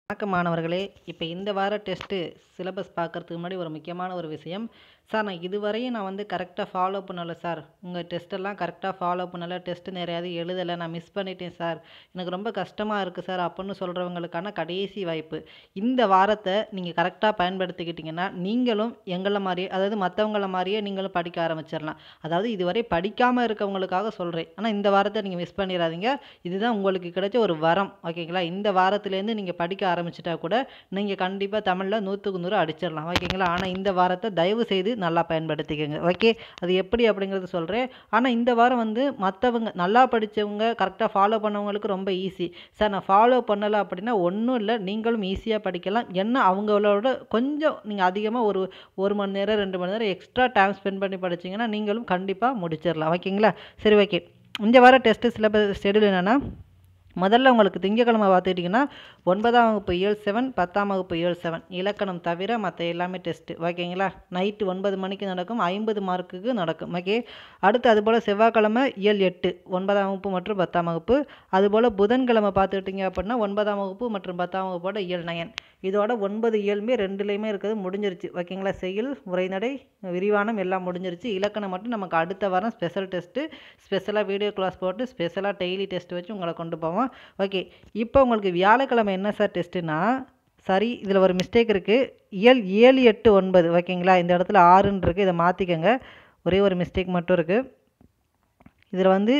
வணக்கம் மாணவர்களே இப்போ இந்த வார டெஸ்ட்டு சிலபஸ் பார்க்கறதுக்கு முன்னாடி ஒரு முக்கியமான ஒரு விஷயம் சார் நான் இதுவரையும் நான் வந்து கரெக்டாக ஃபாலோ பண்ணலை சார் உங்கள் டெஸ்ட்டெல்லாம் கரெக்டாக ஃபாலோ பண்ணலை டெஸ்ட்டு நிறையாவது எழுதலை நான் மிஸ் பண்ணிட்டேன் சார் எனக்கு ரொம்ப கஷ்டமாக இருக்குது சார் அப்படின்னு சொல்கிறவங்களுக்கான கடைசி வாய்ப்பு இந்த வாரத்தை நீங்கள் கரெக்டாக பயன்படுத்திக்கிட்டிங்கன்னா நீங்களும் எங்களை மாதிரியே அதாவது மற்றவங்கள மாதிரியே நீங்களும் படிக்க ஆரம்பிச்சிடலாம் அதாவது இதுவரை படிக்காமல் இருக்கவங்களுக்காக சொல்கிறேன் ஆனால் இந்த வாரத்தை நீங்கள் மிஸ் பண்ணிடாதீங்க இதுதான் உங்களுக்கு கிடைச்ச ஒரு வரம் ஓகேங்களா இந்த வாரத்துலேருந்து நீங்கள் படிக்க ஆரம்பிச்சிட்டா கூட நீங்கள் கண்டிப்பாக தமிழில் நூற்றுக்கு நூறு அடிச்சிடலாம் ஓகேங்களா ஆனால் இந்த வாரத்தை தயவு செய்து நல்லா பயன்படுத்திக்கோங்க ஓகே அது எப்படி அப்படிங்கிறது சொல்கிறேன் ஆனால் இந்த வாரம் வந்து மற்றவங்க நல்லா படித்தவங்க கரெக்டாக ஃபாலோ பண்ணவங்களுக்கு ரொம்ப ஈஸி சார் நான் ஃபாலோ பண்ணலை அப்படின்னா ஒன்றும் இல்லை நீங்களும் ஈஸியாக படிக்கலாம் என்ன அவங்களோட கொஞ்சம் நீங்கள் அதிகமாக ஒரு ஒரு மணி நேரம் ரெண்டு மணி நேரம் எக்ஸ்ட்ரா டைம் ஸ்பெண்ட் பண்ணி படிச்சீங்கன்னா நீங்களும் கண்டிப்பாக முடிச்சிடலாம் ஓகேங்களா சரி ஓகே இந்த வார டெஸ்ட்டு சிலபஸ் ஷெடியூல் என்னென்னா முதல்ல உங்களுக்கு திங்கக்கிழமை பார்த்துக்கிட்டிங்கன்னா ஒன்பதாம் வகுப்பு ஏழு செவன் பத்தாம் வகுப்பு ஏழு செவன் இலக்கணம் தவிர மற்ற எல்லாமே டெஸ்ட்டு ஓகேங்களா நைட்டு ஒன்பது மணிக்கு நடக்கும் ஐம்பது மார்க்குக்கு நடக்கும் ஓகே அடுத்து அதுபோல் செவ்வாய்க்கிழமை இயல் எட்டு ஒன்பதாம் வகுப்பு மற்றும் பத்தாம் வகுப்பு அதுபோல் புதன்கிழமை பார்த்துக்கிட்டிங்க அப்படின்னா ஒன்பதாம் வகுப்பு மற்றும் பத்தாம் வகுப்போட இயல் நயன் இதோட ஒன்பது இயலுமே ரெண்டுலேயுமே இருக்கிறது முடிஞ்சிருச்சு ஓகேங்களா செயல் உரைநடை விரிவானம் எல்லாம் முடிஞ்சிருச்சு இலக்கணம் மட்டும் நமக்கு அடுத்த வாரம் ஸ்பெஷல் டெஸ்ட்டு ஸ்பெஷலாக வீடியோ கிளாஸ் போட்டு ஸ்பெஷலாக டெய்லி டெஸ்ட் வச்சு உங்களை கொண்டு போவோம் ஓகே இப்போ உங்களுக்கு வியாழக்கிழமை என்ன சார் டெஸ்ட்டுனா சரி இதில் ஒரு மிஸ்டேக் இருக்குது இயல் ஏழு எட்டு ஒன்பது ஓகேங்களா இந்த இடத்துல ஆறுன்னு இருக்குது இதை மாற்றிக்கங்க ஒரே ஒரு மிஸ்டேக் மட்டும் இருக்குது இதில் வந்து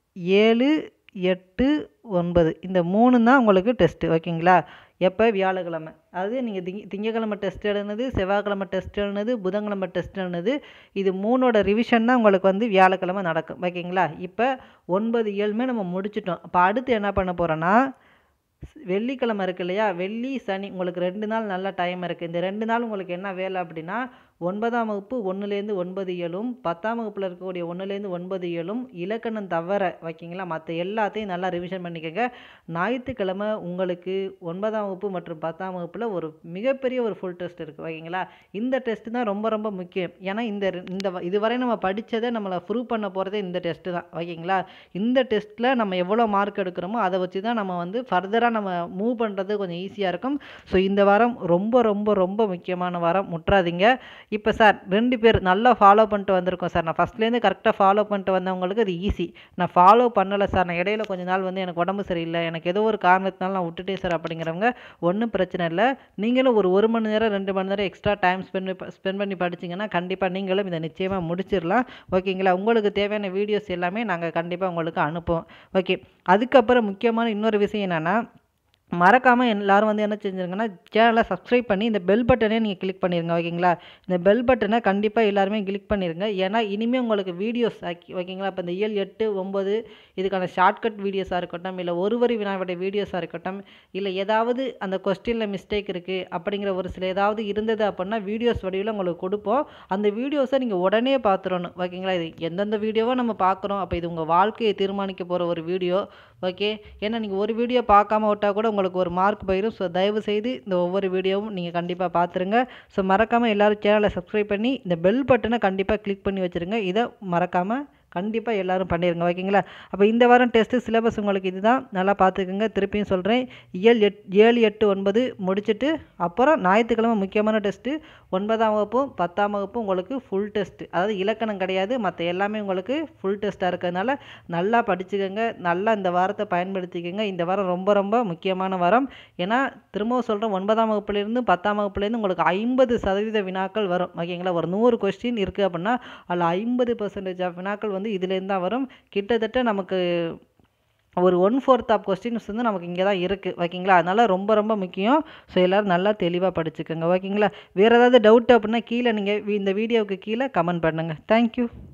ஏழு எட்டு ஒன்பது இந்த மூணு தான் உங்களுக்கு டெஸ்ட்டு ஓகேங்களா எப்போ வியாழக்கிழமை அது நீங்கள் திங்க திங்கக்கிழமை டெஸ்ட் எழுதுனது செவ்வாய்க்கிழமை டெஸ்ட் எழுதுனது புதன்கிழமை டெஸ்ட் எழுதுனது இது மூணோட ரிவிஷன் தான் உங்களுக்கு வந்து வியாழக்கிழமை நடக்கும் ஓகேங்களா இப்போ ஒன்பது ஏழுமே நம்ம முடிச்சிட்டோம் இப்போ அடுத்து என்ன பண்ண போகிறோன்னா வெள்ளிக்கிழமை இருக்கு இல்லையா வெள்ளி சனி உங்களுக்கு ரெண்டு நாள் நல்ல டைம் இருக்குது இந்த ரெண்டு நாள் உங்களுக்கு என்ன வேலை அப்படின்னா ஒன்பதாம் வகுப்பு ஒன்றுலேருந்து ஒன்பது ஏழும் பத்தாம் வகுப்பில் இருக்கக்கூடிய ஒன்றுலேருந்து ஒன்பது ஏழும் இலக்கணம் தவிர ஓகேங்களா மற்ற எல்லாத்தையும் நல்லா ரிவிஷன் பண்ணிக்கோங்க ஞாயிற்றுக்கிழமை உங்களுக்கு ஒன்பதாம் வகுப்பு மற்றும் பத்தாம் வகுப்பில் ஒரு மிகப்பெரிய ஒரு ஃபுல் டெஸ்ட் இருக்குது ஓகேங்களா இந்த டெஸ்ட்டு தான் ரொம்ப ரொம்ப முக்கியம் ஏன்னா இந்த ரெ- இந்த வ- இதுவரை நம்ம படித்ததை நம்மளை ப்ரூவ் பண்ண போகிறதே இந்த டெஸ்ட்டு தான் ஓகேங்களா இந்த டெஸ்ட்டில் நம்ம எவ்வளோ மார்க் எடுக்கிறோமோ அதை வச்சு தான் நம்ம வந்து ஃபர்தராக நம்ம மூவ் பண்ணுறது கொஞ்சம் ஈஸியாக இருக்கும் ஸோ இந்த வாரம் ரொம்ப ரொம்ப ரொம்ப முக்கியமான வாரம் முற்றாதீங்க இப்போ சார் ரெண்டு பேர் நல்லா ஃபாலோ பண்ணிட்டு வந்திருக்கோம் சார் நான் ஃபஸ்ட்லேருந்து கரெக்டாக ஃபாலோ பண்ணிட்டு வந்தவங்களுக்கு அது ஈஸி நான் ஃபாலோ பண்ணலை சார் நான் இடையில கொஞ்ச நாள் வந்து எனக்கு உடம்பு சரியில்லை எனக்கு ஏதோ ஒரு காரணத்தினால நான் விட்டுட்டேன் சார் அப்படிங்கிறவங்க ஒன்றும் பிரச்சனை இல்லை நீங்களும் ஒரு ஒரு மணி நேரம் ரெண்டு மணி நேரம் எக்ஸ்ட்ரா டைம் ஸ்பெண்ட் ஸ்பெண்ட் பண்ணி படிச்சீங்கன்னா கண்டிப்பாக நீங்களும் இதை நிச்சயமாக முடிச்சிடலாம் ஓகேங்களா உங்களுக்கு தேவையான வீடியோஸ் எல்லாமே நாங்கள் கண்டிப்பாக உங்களுக்கு அனுப்புவோம் ஓகே அதுக்கப்புறம் முக்கியமான இன்னொரு விஷயம் என்னென்னா மறக்காமல் எல்லாரும் வந்து என்ன செஞ்சுருங்கன்னா சேனலை சப்ஸ்கிரைப் பண்ணி இந்த பெல் பட்டனே நீங்கள் கிளிக் பண்ணிடுங்க ஓகேங்களா இந்த பெல் பட்டனை கண்டிப்பாக எல்லாருமே கிளிக் பண்ணிடுங்க ஏன்னா இனிமேல் உங்களுக்கு வீடியோஸ் ஓகேங்களா இப்போ இந்த இயல் எட்டு ஒம்பது இதுக்கான ஷார்ட்கட் வீடியோஸாக இருக்கட்டும் இல்லை ஒரு வரி வினாவுடைய வீடியோஸாக இருக்கட்டும் இல்லை ஏதாவது அந்த கொஸ்டினில் மிஸ்டேக் இருக்குது அப்படிங்கிற ஒரு சில ஏதாவது இருந்தது அப்படின்னா வீடியோஸ் வடிவில் உங்களுக்கு கொடுப்போம் அந்த வீடியோஸை நீங்கள் உடனே பார்த்துடணும் ஓகேங்களா இது எந்தெந்த வீடியோவோ நம்ம பார்க்குறோம் அப்போ இது உங்கள் வாழ்க்கையை தீர்மானிக்க போகிற ஒரு வீடியோ ஓகே ஏன்னா நீங்கள் ஒரு வீடியோ பார்க்காம விட்டால் கூட உங்களுக்கு ஒரு மார்க் போயிடும் ஸோ தயவு செய்து இந்த ஒவ்வொரு வீடியோவும் நீங்கள் கண்டிப்பாக பார்த்துருங்க ஸோ மறக்காமல் எல்லாரும் சேனலை சப்ஸ்கிரைப் பண்ணி இந்த பெல் பட்டனை கண்டிப்பாக கிளிக் பண்ணி வச்சுருங்க இதை மறக்காமல் கண்டிப்பாக எல்லாரும் பண்ணிடுங்க ஓகேங்களா அப்போ இந்த வாரம் டெஸ்ட்டு சிலபஸ் உங்களுக்கு இதுதான் நல்லா பார்த்துக்குங்க திருப்பியும் சொல்கிறேன் இயல் எட் ஏழு எட்டு ஒன்பது முடிச்சுட்டு அப்புறம் ஞாயிற்றுக்கிழமை முக்கியமான டெஸ்ட்டு ஒன்பதாம் வகுப்பும் பத்தாம் வகுப்பும் உங்களுக்கு ஃபுல் டெஸ்ட்டு அதாவது இலக்கணம் கிடையாது மற்ற எல்லாமே உங்களுக்கு ஃபுல் டெஸ்ட்டாக இருக்கிறதுனால நல்லா படிச்சுக்கோங்க நல்லா இந்த வாரத்தை பயன்படுத்திக்கோங்க இந்த வாரம் ரொம்ப ரொம்ப முக்கியமான வாரம் ஏன்னா திரும்பவும் சொல்கிறேன் ஒன்பதாம் வகுப்புலேருந்து பத்தாம் வகுப்புலேருந்து உங்களுக்கு ஐம்பது சதவீத வினாக்கள் வரும் ஓகேங்களா ஒரு நூறு கொஸ்டின் இருக்குது அப்படின்னா அதில் ஐம்பது பர்சன்டேஜ் ஆஃப் வினாக்கள் வந்து இதுலேருந்து தான் வரும் கிட்டத்தட்ட நமக்கு ஒரு ஒன் ஃபோர்த் ஆஃப் கொஸ்டின்ஸ் வந்து நமக்கு இங்கே தான் இருக்குது ஓகேங்களா அதனால் ரொம்ப ரொம்ப முக்கியம் ஸோ எல்லோரும் நல்லா தெளிவாக படிச்சுக்கோங்க ஓகேங்களா வேறு ஏதாவது டவுட் அப்படின்னா கீழே நீங்கள் இந்த வீடியோவுக்கு கீழே கமெண்ட் பண்ணுங்கள் தேங்க்யூ